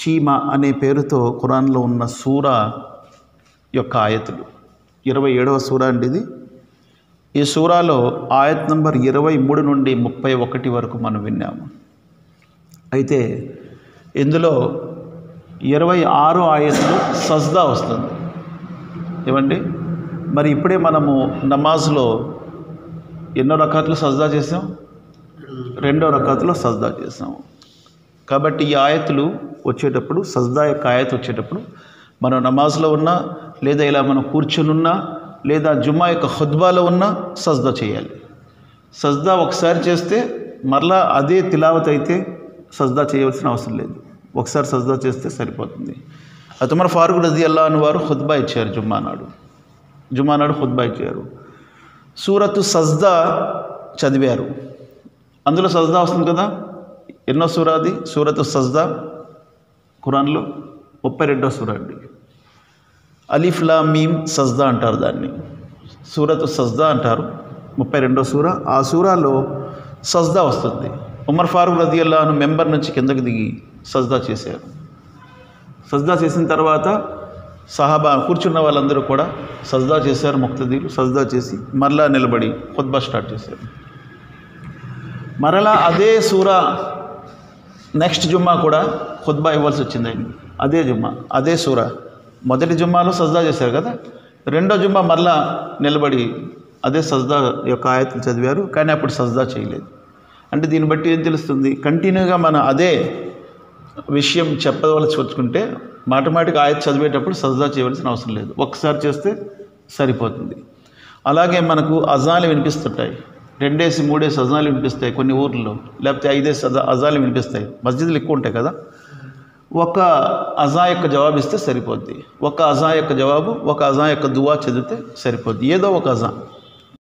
చీమ అనే పేరుతో ఖురాన్లో ఉన్న సూర యొక్క ఆయతులు ఇరవై ఏడవ సూర అండి ఇది ఈ సూరాలో ఆయత్ నంబర్ ఇరవై మూడు నుండి ముప్పై ఒకటి వరకు మనం విన్నాము అయితే ఇందులో ఇరవై ఆరు ఆయతులు సజ్దా వస్తుంది ఏమండి మరి ఇప్పుడే మనము నమాజ్లో ఎన్నో రకాతులు సజ్దా చేసాం రెండో రకాతులో సజ్దా చేసాం కాబట్టి ఈ ఆయతులు వచ్చేటప్పుడు సజ్దా యొక్క ఆయత వచ్చేటప్పుడు మనం నమాజ్లో ఉన్నా లేదా ఇలా మనం కూర్చుని ఉన్నా లేదా జుమ్మా యొక్క ఖుద్బాలో ఉన్నా సజ్దా చేయాలి సజ్దా ఒకసారి చేస్తే మరలా అదే తిలావత్ అయితే సజ్దా చేయవలసిన అవసరం లేదు ఒకసారి సజ్దా చేస్తే సరిపోతుంది అతమర్ ఫారూక్ రజీ అల్లా అని వారు ఖుద్బా ఇచ్చారు జుమ్మా నాడు జుమ్మా నాడు ఖుద్బా ఇచ్చారు సూరతు సజ్దా చదివారు అందులో సజ్దా వస్తుంది కదా ఎన్నో సూర అది సూరతు సజ్దా ఖురాన్లో ముప్పై రెండో సూర అండి అలీఫ్లా మీమ్ సజ్దా అంటారు దాన్ని సూరతు సజ్దా అంటారు ముప్పై రెండో సూర ఆ సూరాలో సజ్దా వస్తుంది ఉమర్ ఫారూక్ రది అల్లాను మెంబర్ నుంచి కిందకి దిగి సజ్దా చేశారు సజ్దా చేసిన తర్వాత సహాబా కూర్చున్న వాళ్ళందరూ కూడా సజ్దా చేశారు ముక్తదీలు సజ్దా చేసి మరలా నిలబడి ఖుద్బా స్టార్ట్ చేశారు మరలా అదే సూర నెక్స్ట్ జుమ్మా కూడా ఖుద్బా ఇవ్వాల్సి వచ్చింది ఆయన అదే జుమ్మా అదే సూర మొదటి జుమ్మాలో సజ్దా చేశారు కదా రెండో జుమ్మా మరలా నిలబడి అదే సజ్దా యొక్క ఆయతులు చదివారు కానీ అప్పుడు సజ్దా చేయలేదు అంటే దీన్ని బట్టి ఏం తెలుస్తుంది కంటిన్యూగా మన అదే విషయం చెప్పవలసి వచ్చుకుంటే మాటమాటికి ఆయత చదివేటప్పుడు సజ్దా చేయవలసిన అవసరం లేదు ఒక్కసారి చేస్తే సరిపోతుంది అలాగే మనకు అజాలు వినిపిస్తుంటాయి రెండేసి మూడేసి అజాలు వినిపిస్తాయి కొన్ని ఊర్లలో లేకపోతే ఐదేసి అజా అజాలు వినిపిస్తాయి మస్జిద్లు ఎక్కువ ఉంటాయి కదా ఒక అజా యొక్క జవాబు ఇస్తే సరిపోద్ది ఒక అజా యొక్క జవాబు ఒక అజా యొక్క దువా చదివితే సరిపోద్ది ఏదో ఒక అజా